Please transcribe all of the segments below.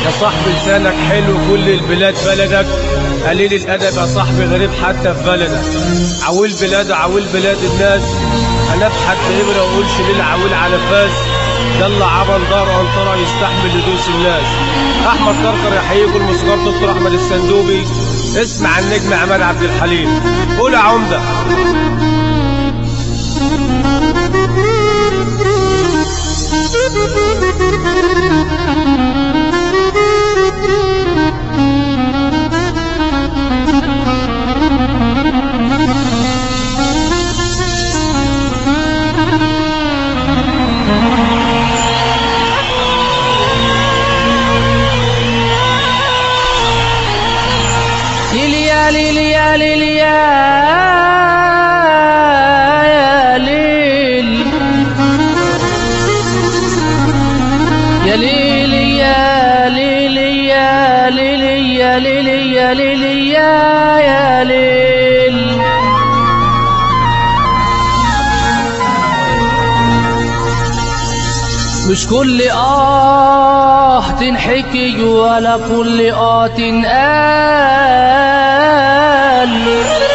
يا صاحبي لسانك حلو كل البلاد بلدك قليل الادب يا صاحبي غريب حتى في بلدك عويل بلاد عويل بلاد الناس انا ابحث ابره واقولش ليه العويل على فاس يلا عمل دار انطره يستحمل لدوس الناس احمد كركر يحييكم الموسيقار دكتور احمد السندوبي اسمع النجم عماد عبد الحليم قول يا عمده ليليا ليليا ليليا يا ليل يا ليل يا ليل يا ليل يا ليل يا ليل يا ليل مش كل آه تنحكي ولا كل آه تنقال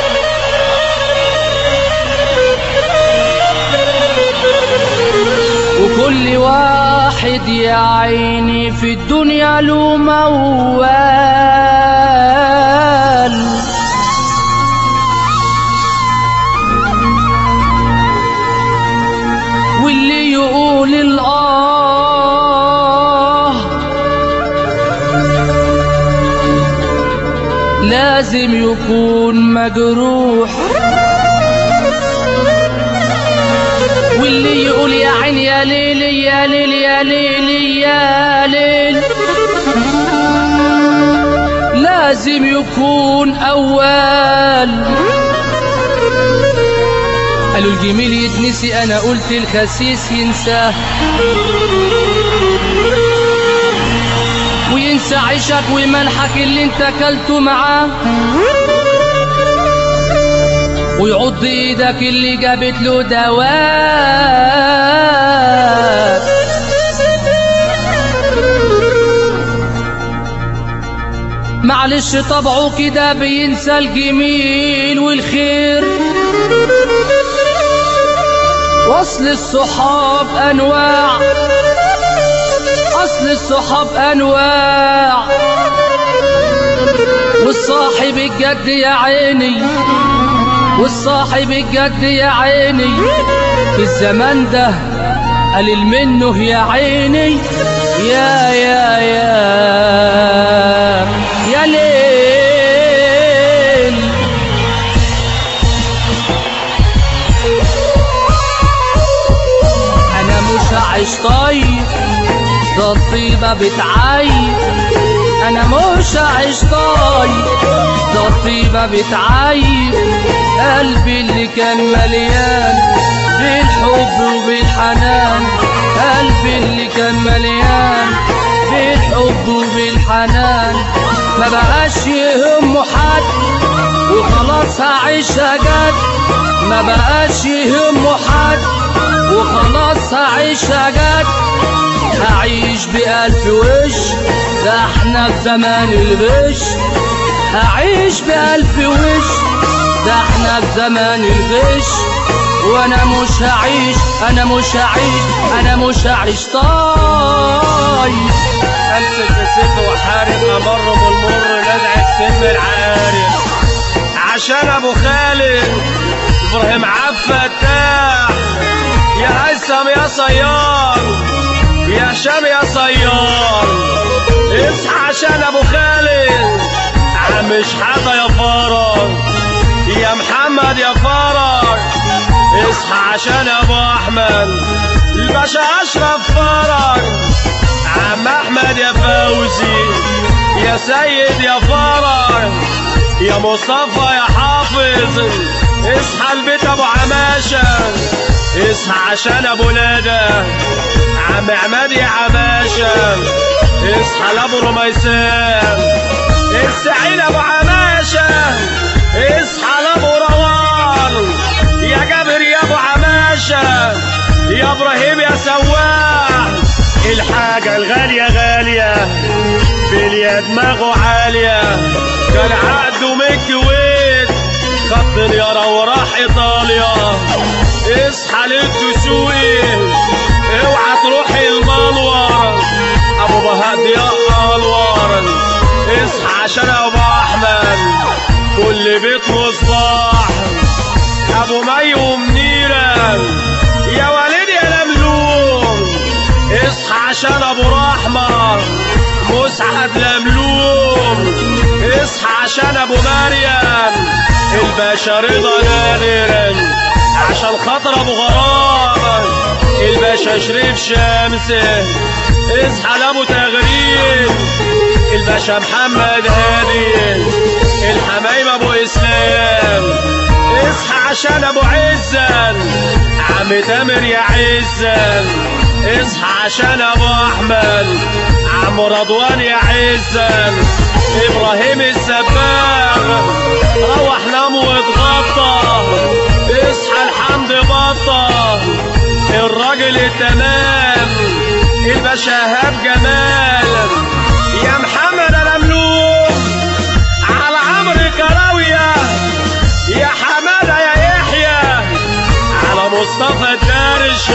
وكل واحد يا عيني في الدنيا له موال واللي يقول الآه لازم يكون مجروح واللي يقول يا عين يا ليل يا ليل يا ليل يا ليل لازم يكون أول قالوا الجميل يتنسي انا قلت الخسيس ينساه وينسى عيشك وملحك اللي انت اكلته معاه ويعض ايدك اللي جابت له دواء معلش طبعه كده بينسى الجميل والخير وصل الصحاب انواع اصل الصحاب انواع والصاحب الجد يا عيني والصاحب الجد يا عيني في الزمان ده قليل منه يا عيني يا يا يا يا ليل انا مش هعيش طيب ده الطيبة بتعيب انا مش هعيش طيب ده الطيبة بتعيب قلبي اللي كان مليان بالحب وبالحنان قلبي اللي كان مليان بالحب وبالحنان ما بقاش يهمه حد وخلاص هعيشها جد ما بقاش يهمه حد وخلاص هعيشها جد هعيش بألف وش ده احنا في زمان الغش هعيش بألف وش ده احنا في زمان الغش وانا مش هعيش انا مش هعيش انا مش هعيش طيب امسك بسيف وحارب امر بالمر ندعي السم العارف عشان ابو خالد ابراهيم عبد الفتاح يا هيثم يا صياد يا هشام يا صياد اصحى عشان ابو خالد عم شحاته يا فرج يا محمد يا فرج اصحى عشان ابو احمد الباشا اشرف فرج عم احمد يا فوزي يا سيد يا فرج يا مصطفى يا حافظ اصحى البيت ابو عماشه اصحى عشان ابو ندى عم عماد يا عماشه اصحى لابو رميسان السعيد ابو عماشه اصحى لابو روان يا جابر يا ابو عماشه يا ابراهيم يا سواح الحاجه الغاليه غاليه هي دماغه عالية كان عقده من الكويت خط اليارا وراح ايطاليا اصحى للدسوقي اوعى تروح المنور ابو بهاد يا انور اصحى عشان ابو احمد كل بيت مصباح ابو مي ومنيره يا وليد يا لملوم اصحى عشان ابو رحمه مسعد لملوم اصحى عشان ابو مريم الباشا رضا نادر عشان خاطر ابو غرام الباشا شريف شمسه اصحى لابو تغريب الباشا محمد هادي الحمايم ابو اسلام اصحى عشان ابو عزن عم تامر يا عزن اصحى عشان ابو احمد عم رضوان يا عزن ابراهيم السباغ روح نام واتغطى اصحى الحمد بطة الراجل التمام الباشا هاب جمال يا محمد المملوك على عمرو كراوية يا حمادة يا يحيى على مصطفى الدارش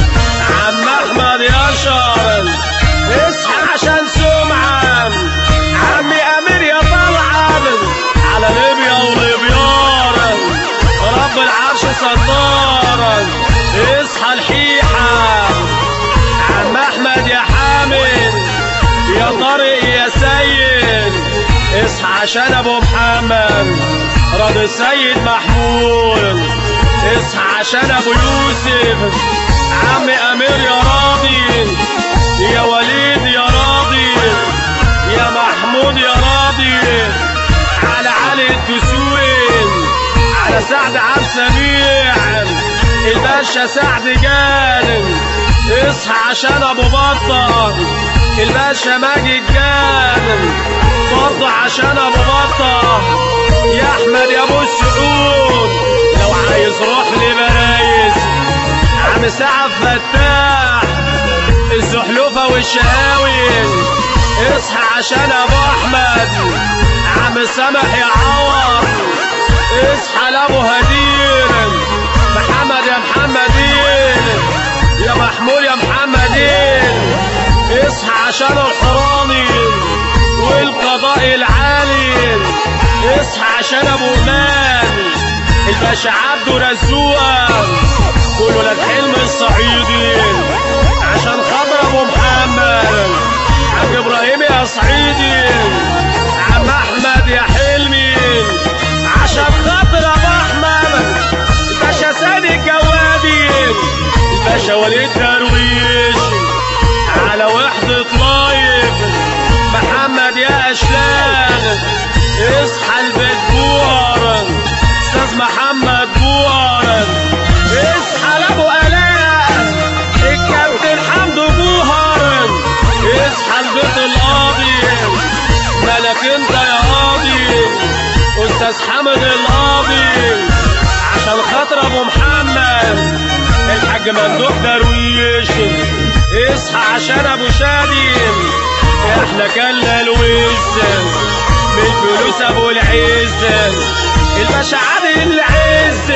عم احمد يشر اصحى عشان سمعة عمي امير يا طلعت على ليبيا وليبيار رب العرش ستار اصحى الحيحة عم احمد يا حامد يا طارق يا سيد اصحى عشان ابو محمد راضي السيد محمود اصحى عشان ابو يوسف عم امير يا راضي يا وليد يا راضي يا محمود يا راضي على علي الدسوقي على سعد عبد سميع الباشا سعد جانب اصحى عشان ابو بطه الباشا ماجد جانب برضه عشان ابو بطه يا احمد يا ابو السعود لو عايز روح لبرايز عم سعد فتاح الزحلوفه والشهاوي اصحى عشان ابو احمد عم سامح يا عوض اصحى لابو هدير محمد يا محمدين يا محمود يا محمدين اصحى عشان الحرامي والقضاء العالي اصحى عشان ابو مان الباشا عبده رزوقه كل ولاد حلم الصعيدي عشان خاطر ابو محمد عم ابراهيم يا صعيدي عم احمد يا حلمي عشان خاطر ابو احمد الباشا سيد الجوادي الباشا وليد درويش على وحدة لايف محمد يا اشلاغ اصحى البيت بوار استاذ محمد بوار اصحى لابو الاء الكابتن حمدو بوهر اصحى البيت القاضي مالك انت يا قاضي استاذ حمد القاضي عشان خاطر ابو محمد الحاج ممدوح درويش اصحى عشان ابو شادي احنا كلنا الوز من فلوس ابو العز الباشا عادل العز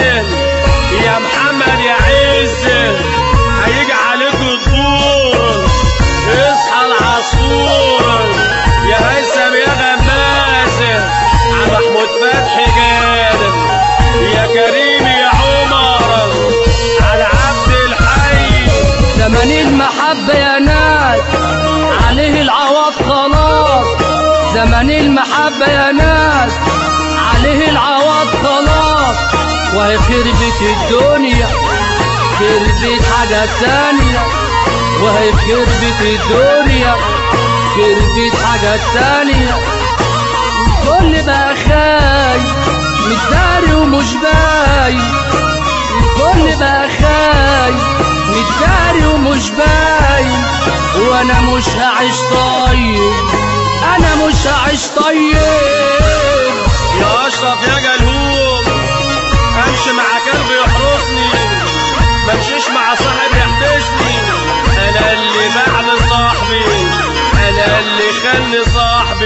يا محمد يا عز هيجي عليك الدور اصحى العصفور يا هيثم يا غماز عم محمود فتحي جاد يا كريم يا عمر على عبد الحي زمن المحبة يا ناس عليه العوض خلاص زمن المحبة يا ناس عليه العوض خلاص وهي خربت الدنيا خربت حاجة تانية وهي خربت الدنيا خربت حاجة تانية الكل بقى خايف متداري ومش باين الكل بقى خايف متداري ومش باين وانا مش هعيش طيب انا مش هعيش طيب يا اشرف يا جلهوم امشي مع كلب يحرسني ما امشيش مع صاحب يحبسني انا اللي بعد صاحبي انا اللي خلي صاحبي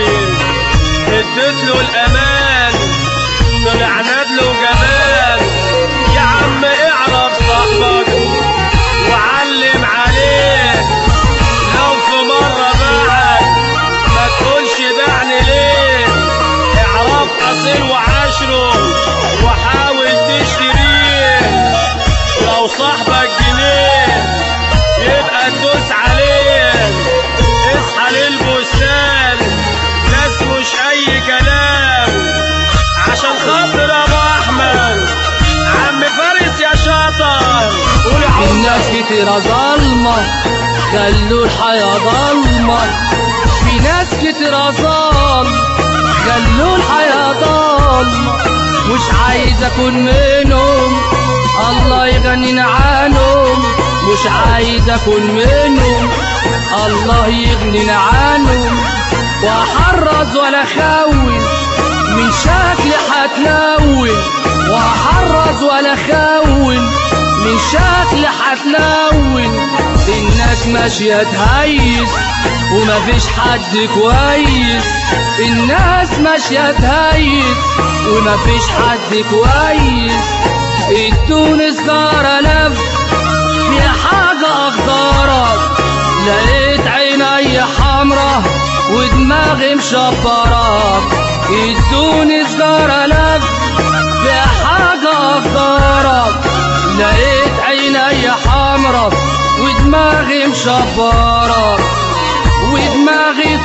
له الامان طلع ندل وجمال يا عم اعرف صاحبك وعلم عليه لو في مرة باعك ما تقولش باعني ليه اعرف اصيل وعاشره وحاول تشتريه لو صاحبك جنيه يبقى تدوس عليه اصحى للبستان ناس مش اي كلام عشان خاطر ابو احمد عم فارس يا شاطر قول يا عم الناس كتيرة ظلمة خلوا الحياة ضلمة في ناس كتيرة ظلمة خلوا الحياة ضلمة مش عايز اكون منهم الله يغنينا عنهم مش عايز اكون منهم الله يغنينا عنهم واحرز ولا خون من شكلي هتلون واحرز ولا خون من شكلي هتلون الناس ماشية تهيس ومفيش حد كويس الناس ماشية تهيس ومفيش حد كويس ادوني سجارة لف في حاجة أخضرة لقيت عيني حمرة ودماغي مشبرة ادوني سجارة لف في حاجة أخضرة لقيت عيني حمرة ودماغي مشبرة ودماغي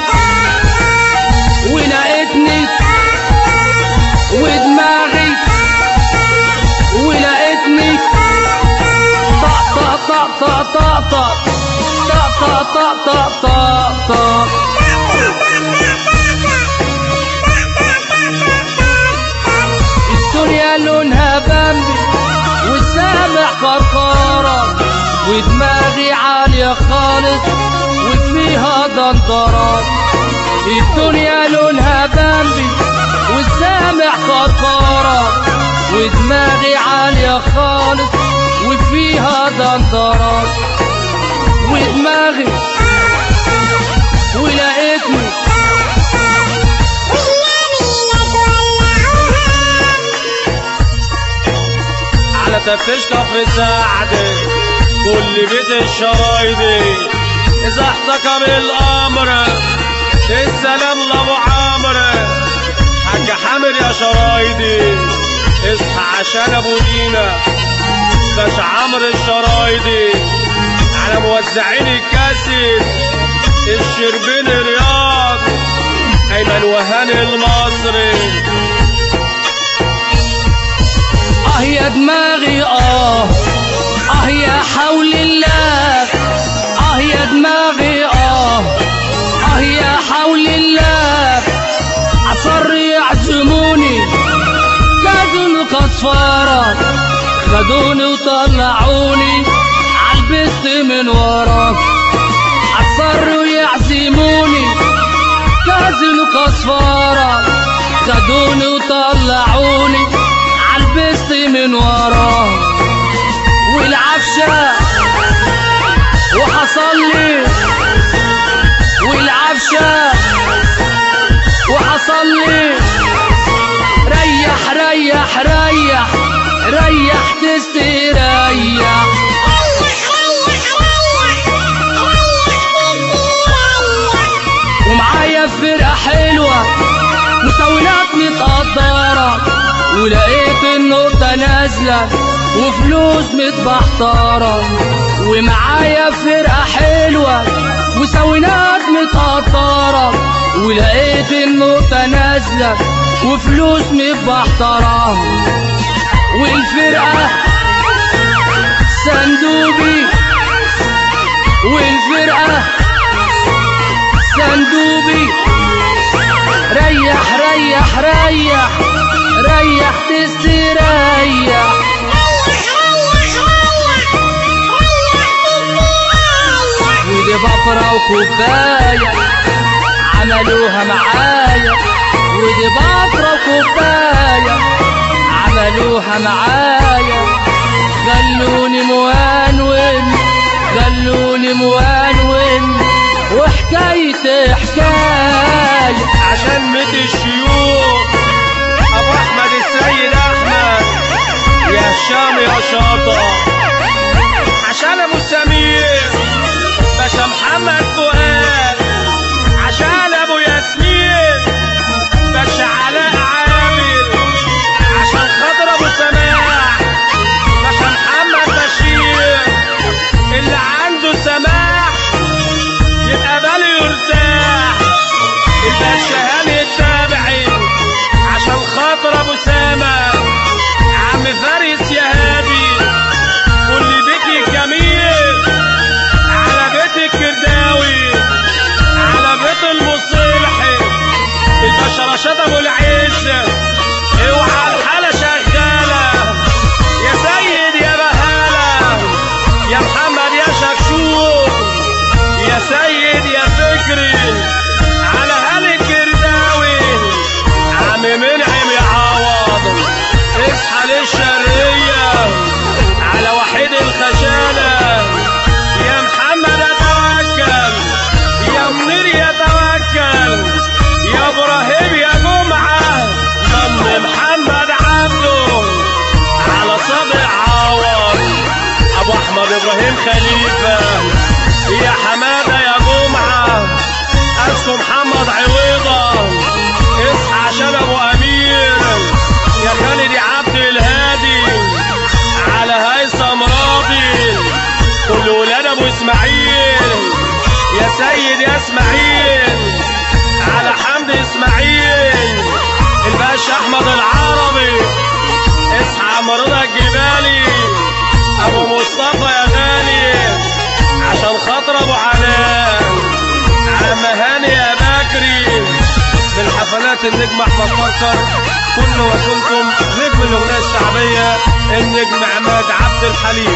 ولقيتني ودماغي ولقيتني طق طق طق طق طق طق طق طق طق طق طق الدنيا لونها بامبي والسامع قرقرة ودماغي عالية خالص وفيها دندرات الدنيا لونها بامبي والسامع قرقرة ودماغي عالية خالص وفيها دندرات ودماغي ولقيتني على تفتيش كفر سعد كل بيت الشرايدي اذا احتكم الامر السلام لابو عمرو حاج حامد يا شرايدي اصحى عشان ابو دينا باش عمرو الشرايدي على موزعين الكاسب الشربين رياض ايمن وهاني المصري اه يا دماغي اه اه يا حول الله اه يا دماغي اه اه يا حول الله عصر يعزموني كادوا كصفارة خدوني وطلعوني عالبست من ورا عصروا يعزموني كازنوا كصفارة خدوني وطلعوني عالبست من ورا والعفشة وحصل لي والعفشة وحصل لي ريح ريح ريح ريح تستريح ومعايا فرقة حلوة مكونات متقدرة ولقيت النقطة نازلة وفلوس متبحترة ومعايا فرقة حلوة مساوينات متقطرة ولقيت النقطة نازلة وفلوس متبحترة والفرقة صندوقي والفرقة صندوقي ريح ريح ريح ريح تستريح ودي بفرة وكوباية عملوها معايا ودي بفرة وكوباية عملوها معايا خلوني موانون خلوني موانون واحتاج حكايتي حكاية عشان مت الشيوخ ابو احمد السيد احمد يا هشام يا شاطر عشان ابو سمير باشا محمد فؤاد عشان ابو ياسمين باشا علاء عامر عشان خاطر ابو سماح باشا محمد بشير اللي عنده سماح يبقى باله يرتاح الباشا هاني التابعي عشان خاطر ابو سامة عم فارس يا هادي كل بيت الجميل على بيت الكرداوي على بيت المصلحي الباشا رشاد ابو العيش اوعى الحالة شغالة يا سيد يا بهالة يا محمد يا شكشوك يا سيد يا فكري على هالي الكرداوي عم منعم يعوض اصحى للشرقية على وحيد الخشالة يا محمد اتوكل يا منير يتوكل يا ابراهيم يا جمعة ضم محمد عبده على صدق عوض ابو احمد ابراهيم خليفة يا حمادة يا جمعة اسكو محمد عويضة اصحى عشان ابو امير يا خالد يا عبد الهادي على هيثم راضي كل ولاد ابو اسماعيل يا سيد يا اسماعيل على حمد اسماعيل الباشا احمد العربي اصحى عم رضا الجبالي ابو مصطفى يا غالي عشان خاطر ابو علاء عم هاني يا بكري من حفلات النجم احمد فكر كل وكنتم نجم الاغنيه الشعبيه النجم عماد عبد الحليم